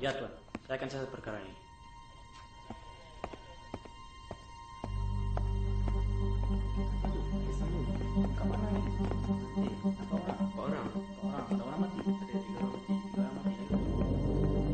Ya tuan, saya akan catat perkara ini. Orang, orang, ada orang mati. Ada tiga orang mati, tiga orang mati.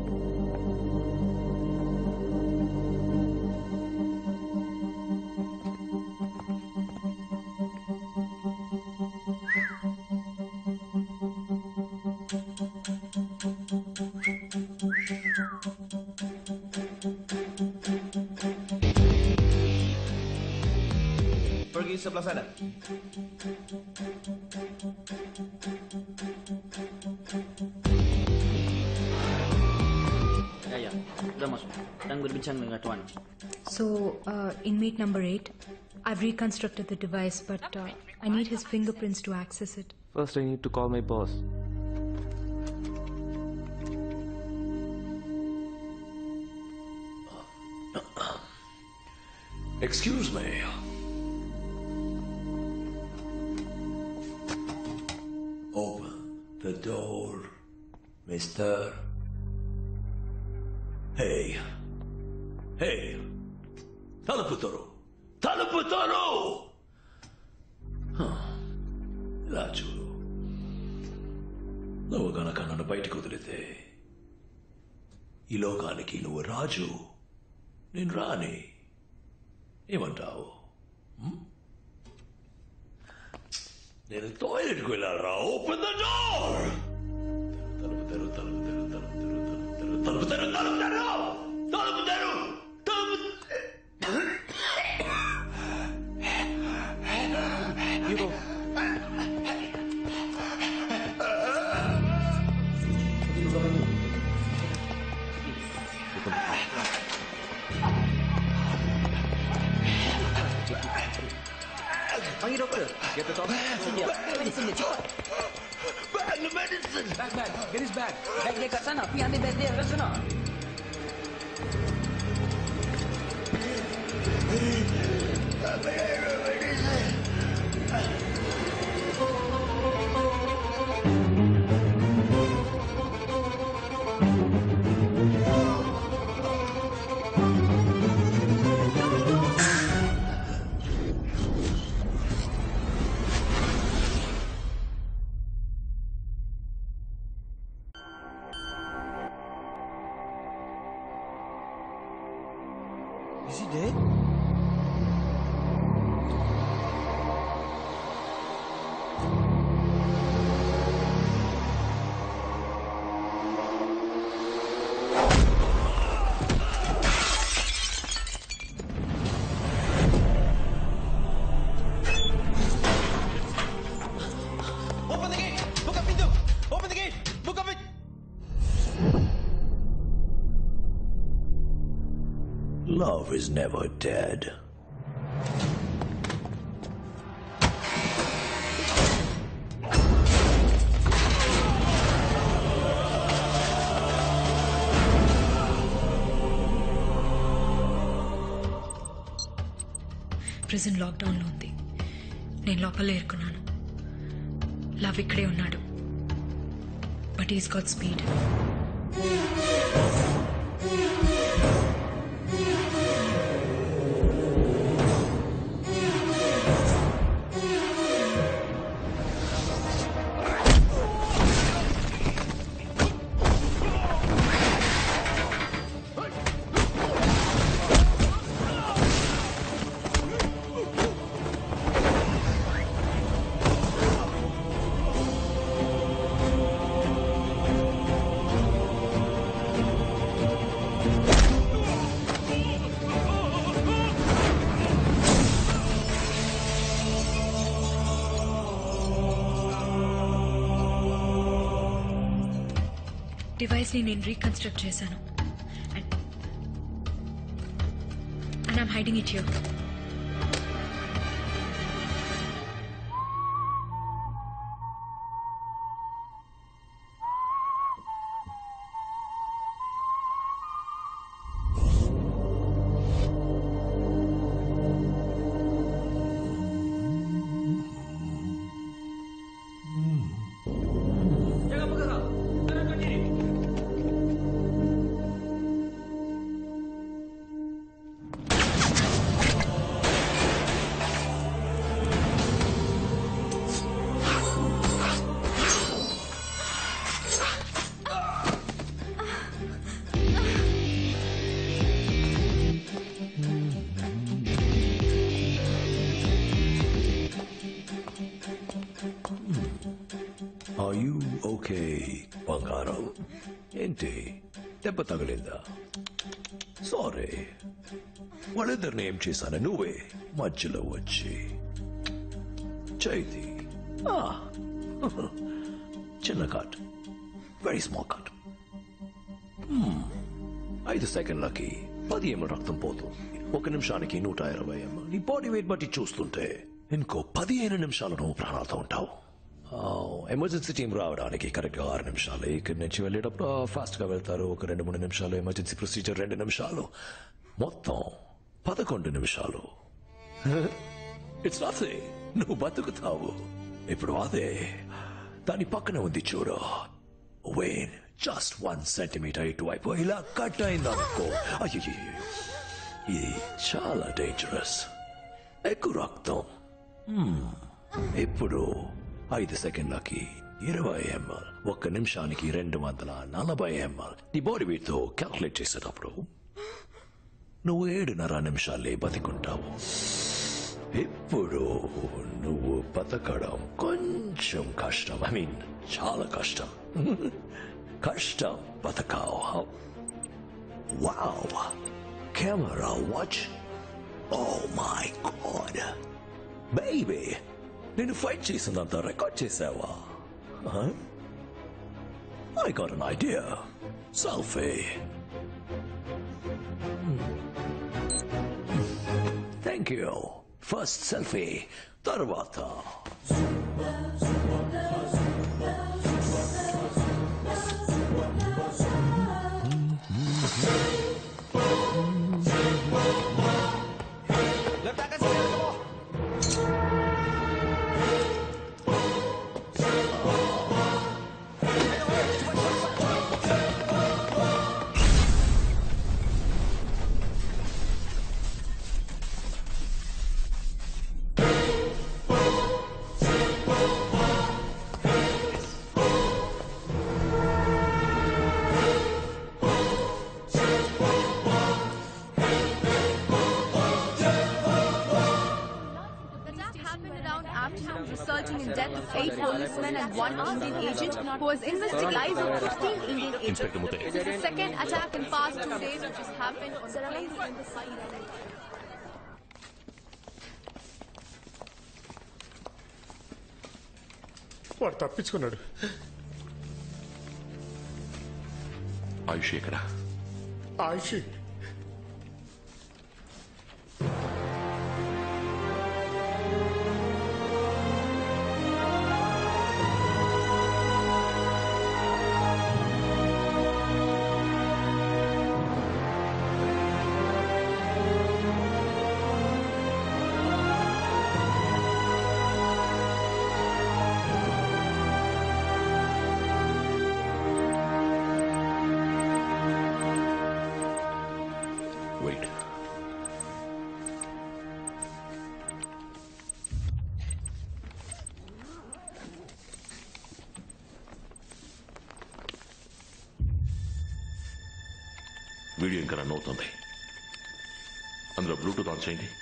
Pergi sebelah sana. Ya, ya, sudah masuk. Dan berbincang dengan tuan. So, uh, inmate number eight, I've reconstructed the device, but uh, I need his fingerprints to access it. First, I need to call my boss. Excuse me. Open the door, mister. Hey. Hey. తలుపు తరు తలుపు తరు ఇలా చూడు నువ్వు గనక నన్ను బయటకు వదిలితే ఈ లోకానికి నువ్వు రాజు నేను రాని ఏమంటావు హ్మ్? నేను టాయిలెట్కి వెళ్ళాలరా ఓపెన్ ద డోర్ తలుపు తెరు తలుపు తెరు తలుపు తెరు తలుపు తెరు తలుపు తెరు తలుపు తెరు తలుపు తెరు తలుపు Panggil doktor. Get the top. Sini dia. Medicine dia, cepat. Bag the medicine. Bag, bag. Get his bag. Bag dia kat sana. Pergi ambil bag dia kat sana. Is he dead? Open the gate! Buka pintu! Open the gate! Buka pintu! Love is never dead. Prison లాక్డౌన్లో ఉంది నేను లోపలే ఇరుకున్నాను Love ఇక్కడే ఉన్నాడు but is got speed డివైస్ని నేను reconstruct చేశాను and and I'm hiding it you Jangan bergerak. Tenangkan diri. Are you okay బంగారం ఏంటి దెబ్బ తగిలిందా సారీ వాళ్ళిద్దరిని ఏం చేశాను నువ్వే మధ్యలో వచ్చి చైతి ఆ, చిన్న కట్ వెరీ స్మాల్ కట్ ఐదు సెకండ్లకి పది ఎంఎల్ రక్తం పోతుంది ఒక నిమిషానికి నూట ఇరవై ఎంఎల్ నీ బాడీ వెయిట్ బట్టి చూస్తుంటే ఇంకో పదిహేను నిమిషాలు నువ్వు ప్రాణాలతో ఉంటావు ఎమర్జెన్సీ టీం రావడానికి కరెక్ట్ గా ఆరు నిమిషాలు ఇక్కడి నుంచి వెళ్ళేటప్పుడు ఫాస్ట్ గా వెళ్తారు ఒక రెండు మూడు నిమిషాలు ఎమర్జెన్సీ ప్రొసీజర్ రెండు నిమిషాలు మొత్తం పదకొండు నిమిషాలు ఇట్స్ నథింగ్ నువ్వు బతుకుతావు ఇప్పుడు అదే దాని పక్కన ఉంది చూడు వెయిన్ జస్ట్ వన్ సెంటీమీటర్ ఇటువైపు ఇలా కట్ అయింది అనుకో అయ్యో ఇది చాలా డేంజరస్ ఎక్కువ రక్తం Hmm. ఇప్పుడు ఐదు సెకండ్లకి ఇరవై ఎంఎల్ ఒక్క నిమిషానికి రెండు వందల నలభై ఎంఎల్ నీ బాడీ వెయిట్తో క్యాల్కులేట్ చేసేటప్పుడు నువ్వు ఏడున్నర నిమిషాలే బతికుంటావు ఇప్పుడు నువ్వు బతకడం కొంచెం కష్టం ఐ మీన్ చాలా కష్టం కష్టం బతకావు wow camera watch oh my god baby నేను ఫైట్ చేసినంత రికార్డ్ చేసావా I got an idea selfie thank you first selfie తర్వాత Le placa se acabó. The attack happened around afternoon, resulting in death of eight policemen and one Indian agent who was investigating lives of 15 Indian agents. This is the second attack in past two days which has happened on the place in the site. వాడు తప్పించుకున్నాడు ఆయుష్ ఎక్కడ Ayushi wait video ఇంకా run అవుతుంది అందులో Bluetooth on చేయండి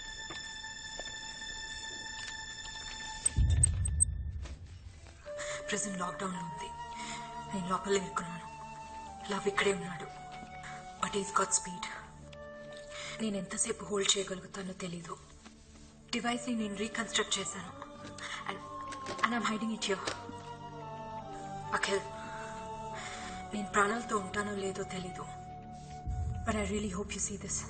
present లాక్డౌన్లో ఉంది నేను లోపల ఇరుక్కున్నాను లవ్ ఇక్కడే ఉన్నాడు బట్ ఈస్ గాట్ స్పీడ్ నేను ఎంతసేపు హోల్డ్ చేయగలుగుతానో తెలీదు డివైస్ని నేను రీకన్స్ట్రక్ట్ చేశాను and and I'm hiding it you Akhil నేను ప్రాణాలతో ఉంటానో లేదో తెలీదు but I really hope you see this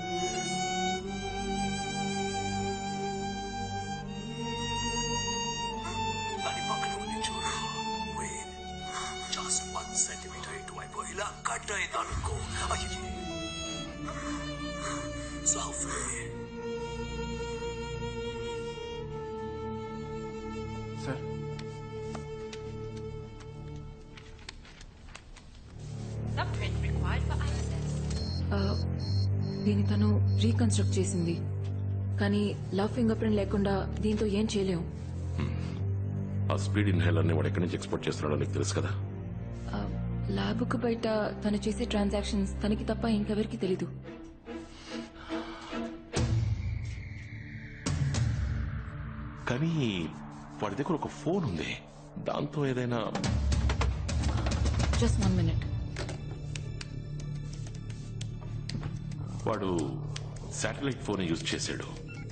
దాని పక్కన ఉంది చూడు వెయిన్ జస్ట్ వన్ సెంటీమీటర్ ఇటువైపు ఇలా కట్ అయింది అనుకో అయ్యో సెల్ఫీ సార్ దీన్ని తను రీకన్స్ట్రక్ట్ చేసింది కానీ లవ్ ఫింగర్ ప్రింట్ లేకుండా దీంతో ఏం చేయలేము ఆ స్పీడ్ ఇన్హేలర్ని వాడు ఎక్కడి నుంచి ఎక్స్పోర్ట్ చేస్తున్నాడో నీకు తెలుసు కదా ల్యాబ్కు బయట తను చేసే ట్రాన్సాక్షన్స్ తనకి తప్ప ఇంకెవరికి తెలీదు కానీ వాడి దగ్గర ఒక ఫోన్ ఉంది దాంతో ఏదైనా జస్ట్ వన్ మినిట్ వాడు శాటిలైట్ ఫోన్ యూజ్ చేశాడు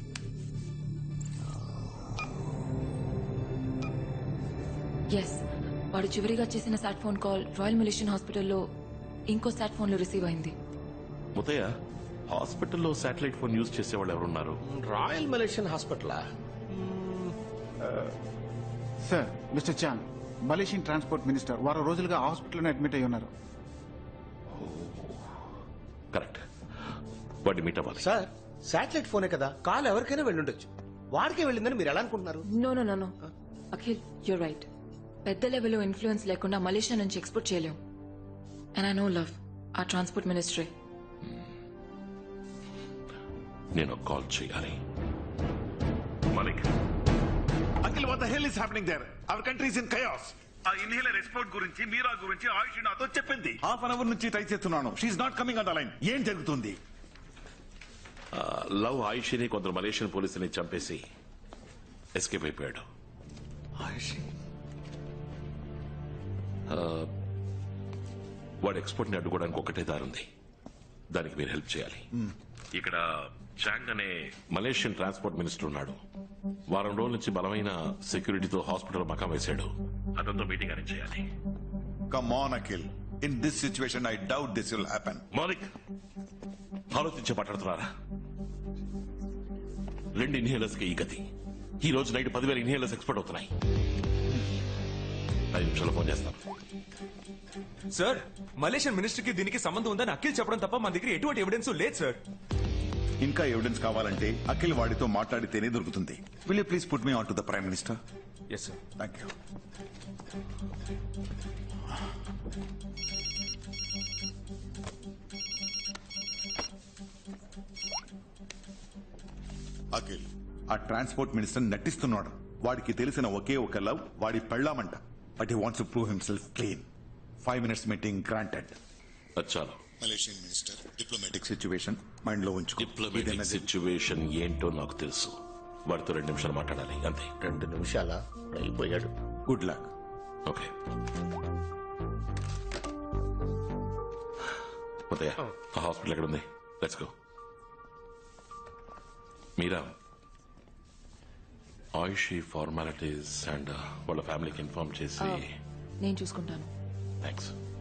ఎస్ వాడు చివరిగా చేసిన sat phone call Royal Malaysian హాస్పిటల్లో ఇంకో సాట్ ఫోన్లో రిసీవ్ అయింది ముతయ్య హాస్పిటల్లో శాటిలైట్ ఫోన్ యూజ్ చేసేవాళ్ళు ఎవరున్నారు రాయల్ మలేషియన్ హాస్పిటలా sir mister Chan Malaysian transport minister వారం రోజులుగా హాస్పిటల్లోనే అడ్మిట్ అయి ఉన్నారు కరెక్ట్ వాడిని మీట్ అవ్వాలి సార్ శాటిలైట్ ఫోనే కదా కాల్ ఎవరికైనా వెళ్ళుండొచ్చు వాడికే వెళ్ళిందని మీరు ఎలా అనుకుంటున్నారు no no no no Akhil your right పెద్ద లెవెల్లో ఇన్ఫ్లుయెన్స్ లేకుండా మలేషియా నుంచి ఎక్స్పోర్ట్ చేయలేం అండ్ ఐ నో లవ్ ఆ ట్రాన్స్పోర్ట్ మినిస్ట్రీ నేను కాల్ చేయాలి Malik uncle what the hell is happening there our country is in chaos ఆ ఇన్హేలర్ ఎక్స్పోర్ట్ గురించి మీరా గురించి ఆయుష్ నాతో చెప్పింది హాఫ్ అన్ అవర్ నుంచి ట్రై చేస్తున్నాను she's not coming on the line ఏం జరుగుతుంది లవ్ ఆయుషిని కొందరు మలేషియన్ పోలీసుని చంపేసి ఎస్కేప్ అయిపోయాడు ఆ, వాడు ఎక్స్పోర్ట్ ని అడ్డుకోవడానికి ఒకటే దారుంది దానికి మీరు హెల్ప్ చేయాలి ఇక్కడ చాంగ్ అనే మలేషియన్ ట్రాన్స్పోర్ట్ మినిస్టర్ ఉన్నాడు వారం రోజుల నుంచి బలమైన సెక్యూరిటీతో హాస్పిటల్ మకాం వేశాడు అతనితో మీటింగ్ అరేంజ్ చేయాలి come on Akhil in this situation I doubt this will happen Maulik ఆలోచించి మాట్లాడుతున్నారా రెండు ఇన్హేలర్స్ కి ఈ గతి ఈ రోజు నైట్ పదివేల ఇన్హేలర్స్ ఎక్స్పోర్ట్ అవుతున్నాయి ఐదు నిమిషాలు ఫోన్ చేస్తాను సార్ మలేషియన్ మినిస్టర్ కి దీనికి సంబంధం ఉందని అఖిల్ చెప్పడం తప్ప మన దగ్గర ఎటువంటి ఎవిడెన్స్ లేదు సార్ ఇంకా ఎవిడెన్స్ కావాలంటే అఖిల్ వాడితో మాట్లాడితేనే దొరుకుతుంది will you please put me on to the prime minister yes sir thank you Akhil ఆ ట్రాన్స్పోర్ట్ మినిస్టర్ నటిస్తున్నాడు వాడికి తెలిసిన ఒకే ఒక లవ్ వాడి పెళ్ళామంట but he wants to prove himself clean five minutes meeting granted అది చాలు Malaysian minister diplomatic situation mind లో ఉంచుకో డిప్లొమాటిక్ సిచ్యువేషన్ ఏంటో నాకు తెలుసు వాడితో రెండు నిమిషాలు మాట్లాడాలి అంతే రెండు నిమిషాల అయిపోయాడు గుడ్ లక్ ఓకే ఉదయ ఆ హాస్పిటల్ ఎక్కడ ఉంది let's go Meera Ayushi formalities and వాళ్ళ ఫ్యామిలీకి ఇన్ఫార్మ్ చేసి నేను చూసుకుంటాను థ్యాంక్స్